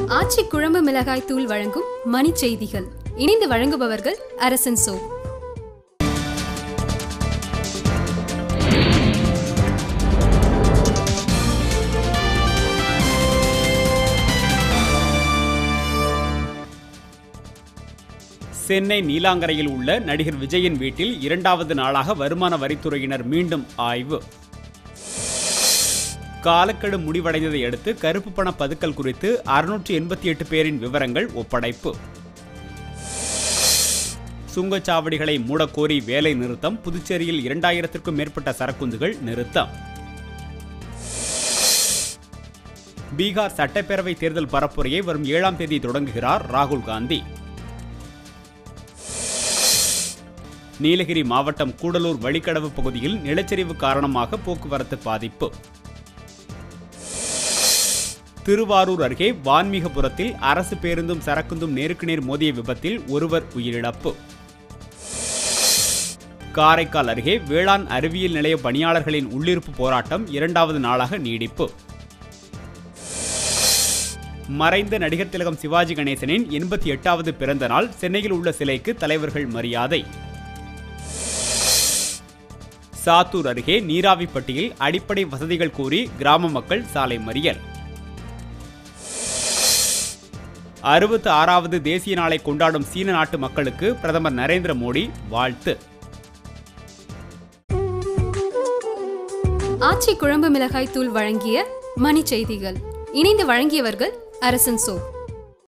ஆச்சி குழம்பு மிளகாய் தூள் வழங்கும் மணி செய்திகள் இணைந்து வழங்குபவர்கள் அரசன் சோ சென்னை நீலாங்கரையில் உள்ள நடிகர் விஜயின் வீட்டில் இரண்டாவது நாளாக வருமான வரித்துறையினர் மீண்டும் ஆய்வு காலக்கெடு முடிவடைந்ததை அடுத்து கருப்பு பண பதுக்கல் குறித்து அறுநூற்றி எண்பத்தி எட்டு பேரின் விவரங்கள் ஒப்படைப்பு சுங்கச்சாவடிகளை மூடக்கோரி வேலை நிறுத்தம் புதுச்சேரியில் இரண்டாயிரத்திற்கும் மேற்பட்ட சரக்குந்துகள் நிறுத்தம் பீகார் சட்டப்பேரவை தேர்தல் பரப்புரையை வரும் ஏழாம் தேதி தொடங்குகிறார் ராகுல் காந்தி நீலகிரி மாவட்டம் கூடலூர் வழிக்கடவு பகுதியில் நிலச்சரிவு காரணமாக போக்குவரத்து பாதிப்பு திருவாரூர் அருகே வான்மீகபுரத்தில் அரசு பேருந்தும் சரக்குந்தும் நேருக்கு நேர் மோதிய விபத்தில் ஒருவர் உயிரிழப்பு காரைக்கால் அருகே வேளாண் அறிவியல் நிலைய பணியாளர்களின் உள்ளிருப்பு போராட்டம் இரண்டாவது நாளாக நீடிப்பு மறைந்த நடிகர் திலகம் சிவாஜி கணேசனின் எண்பத்தி எட்டாவது பிறந்த நாள் சென்னையில் உள்ள சிலைக்கு தலைவர்கள் மரியாதை சாத்தூர் அருகே நீராவிப்பட்டியில் அடிப்படை வசதிகள் கோரி கிராம மக்கள் சாலை மறியல் அறுபத்து ஆறாவது தேசிய நாளை கொண்டாடும் சீன நாட்டு மக்களுக்கு பிரதமர் நரேந்திர மோடி வாழ்த்து ஆச்சி குழம்பு மிளகாய் தூள் வழங்கிய மணி செய்திகள் இணைந்து வழங்கியவர்கள் அரசன் சோ